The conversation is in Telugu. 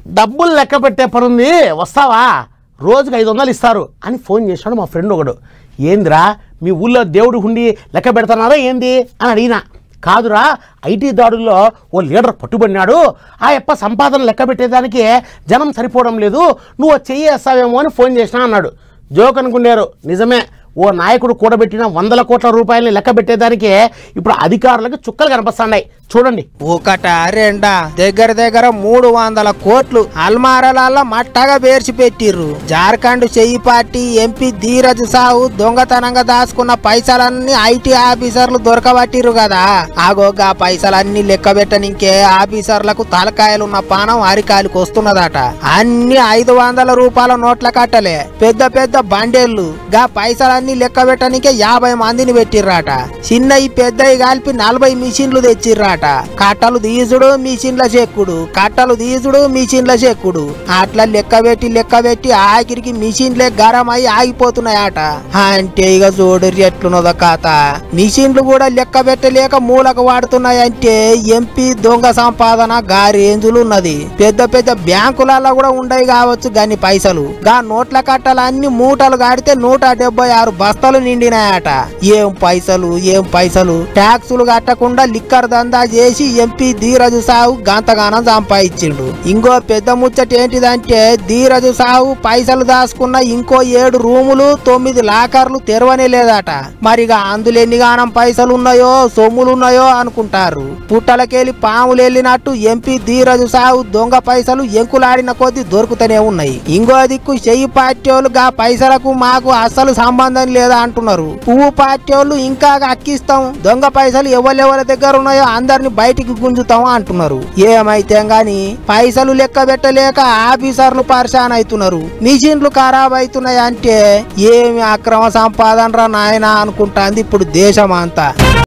డబ్బులు లెక్క పెట్టే పనుంది వస్తావా రోజుకి ఐదు వందలు ఇస్తారు అని ఫోన్ చేశాడు మా ఫ్రెండ్ ఒకడు ఏందిరా మీ ఊళ్ళో దేవుడి హుండి లెక్క పెడుతున్నారా ఏంది అని అడిగినా కాదురా ఐటీ దాడుల్లో ఓ లీడర్ పట్టుబడినాడు ఆ యప్ప సంపాదన లెక్క పెట్టేదానికి జనం సరిపోవడం లేదు నువ్వు చెయ్యి వేస్తావేమో అని ఫోన్ చేసినా అన్నాడు జోక్ అనుకున్నారు నిజమే ఓ నాయకుడు కూడబెట్టిన వందల కోట్ల రూపాయలని లెక్క పెట్టేదానికి ఇప్పుడు అధికారులకు చుక్కలు కనిపిస్తున్నాయి చూడండి ఒకట రెండా దగ్గర దగ్గర మూడు వందల కోట్లు అల్మారాల మట్టగా పేర్చి పెట్టిర్రు జార్ఖండ్ చెయ్యి పార్టీ ఎంపీ ధీరజ్ సాహు దొంగతనంగా దాచుకున్న పైసలన్నీ ఐటీ ఆఫీసర్లు దొరకబట్టిర్రు కదా ఆగోగా పైసలన్నీ లెక్క పెట్టనికే ఆఫీసర్లకు తలకాయలున్న పానం అరికాలికి వస్తున్నదట అన్ని ఐదు వందల రూపాయల నోట్ల కట్టలే పెద్ద పెద్ద బండేళ్లు గా పైసలన్నీ లెక్క పెట్టనికే యాభై మందిని పెట్టిర్రాట చిన్నవి పెద్దవి కలిపి నలభై మిషన్లు తెచ్చిర్రాట కట్టలు తీసుడు మిషన్ల చెక్కుడు కట్టలు తీసుడు మిషన్ల చెక్కుడు అట్లా లెక్క పెట్టి లెక్క పెట్టి ఆఖరికి మిషన్లే గరం అయి ఆగిపోతున్నాయట అంటే ఇక చూడు ఎట్లున్నదో కథ మిషన్లు కూడా లెక్క పెట్టలేక మూలకు వాడుతున్నాయంటే ఎంపీ దొంగ సంపాదన గా రేంజులు ఉన్నది పెద్ద పెద్ద బ్యాంకులలో కూడా ఉండయి కావచ్చు గన్ని పైసలు గా నోట్ల కట్టలన్నీ మూటలు కాడితే నూట డెబ్బై ఆరు బస్తాలు నిండినాయట ఏం పైసలు ఏం పైసలు ట్యాక్సులు కట్టకుండా లిక్కర్ దందా చేసి ఎంపీ ధీరజు సాహు గంతగానం సంపాదించిండు ఇంకో పెద్ద ముచ్చట ఏంటిదంటే ధీరజు సాహు పైసలు దాచుకున్న ఇంకో ఏడు రూములు తొమ్మిది లాకర్లు తెరవనే లేదట మరిగా అందులో ఎన్ని గానం పైసలు ఉన్నాయో సొమ్ములు ఉన్నాయో అనుకుంటారు పుట్టలకెళ్ళి పాములు వెళ్ళినట్టు ఎంపీ ధీరజు సాహు దొంగ పైసలు ఎంకులాడిన కొద్దీ దొరుకుతూనే ఉన్నాయి ఇంకో దిక్కు చెయ్యి పార్టీ వాళ్ళు గా పైసలకు మాకు అస్సలు సంబంధం లేదా అంటున్నారు పువ్వు పార్టీ వాళ్ళు ఇంకా అక్కిస్తాం దొంగ పైసలు ఎవరెవరి దగ్గర ఉన్నాయో అందరిని బయటికి గుంజుతాం అంటున్నారు ఏమైతే గాని పైసలు లెక్క పెట్టలేక ఆఫీసర్లు పరిశాన్ అవుతున్నారు మిషన్లు ఖరాబ్ అవుతున్నాయి అంటే ఏమి అక్రమ సంపాదన రా నాయన అనుకుంటాంది ఇప్పుడు దేశం అంతా